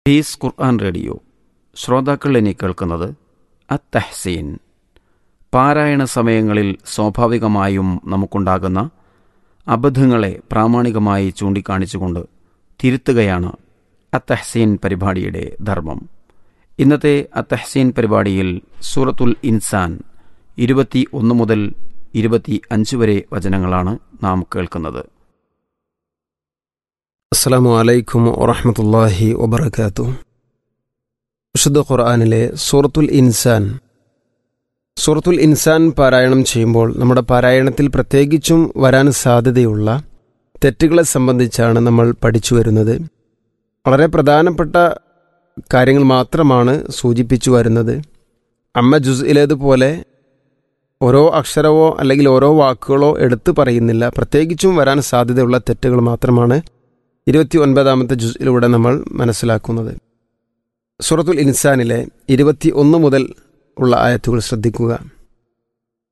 piece ഖുർആൻ radio ശ്രോതാക്കൾ ഇനി കേൾക്കുന്നത് അത്തഹ്സീൻ പാരായണ സമയങ്ങളിൽ സ്വാഭാവികമായും നമുക്കുണ്ടാകുന്ന അബദ്ധങ്ങളെ പ്രാമാണികമായി ചൂണ്ടിക്കാണിച്ചുകൊണ്ട് തിരുത്തുകയാണ് അത്തഹ്സീൻ പരിപാടിയുടെ ധർമ്മം ഇന്നത്തെ അത്തഹ്സീൻ പരിപാടിയിൽ സൂറത്തുൽ ഇൻസാൻ ഇരുപത്തി ഒന്ന് മുതൽ ഇരുപത്തി അഞ്ച് വരെ വചനങ്ങളാണ് നാം കേൾക്കുന്നത് അസ്സാം വലൈക്കും വറഹമത്തല്ലാഹി വബർക്കാത്തു വിശുദ്ധ ഖുർആാനിലെ സൂറത്തുൽ ഇൻസാൻ സൂറത്തുൽ ഇൻസാൻ പാരായണം ചെയ്യുമ്പോൾ നമ്മുടെ പാരായണത്തിൽ പ്രത്യേകിച്ചും വരാൻ സാധ്യതയുള്ള തെറ്റുകളെ സംബന്ധിച്ചാണ് നമ്മൾ പഠിച്ചു വരുന്നത് വളരെ പ്രധാനപ്പെട്ട കാര്യങ്ങൾ മാത്രമാണ് സൂചിപ്പിച്ചു വരുന്നത് അമ്മ ജുസ്ഇലേതുപോലെ ഓരോ അക്ഷരമോ അല്ലെങ്കിൽ ഓരോ വാക്കുകളോ എടുത്തു പറയുന്നില്ല പ്രത്യേകിച്ചും വരാൻ സാധ്യതയുള്ള തെറ്റുകൾ മാത്രമാണ് ഇരുപത്തി ഒൻപതാമത്തെ ജുസിലൂടെ നമ്മൾ മനസ്സിലാക്കുന്നത് സൂറത്തുൽ ഇൻസാനിലെ ഇരുപത്തി ഒന്ന് മുതൽ ഉള്ള ആയത്തുകൾ ശ്രദ്ധിക്കുക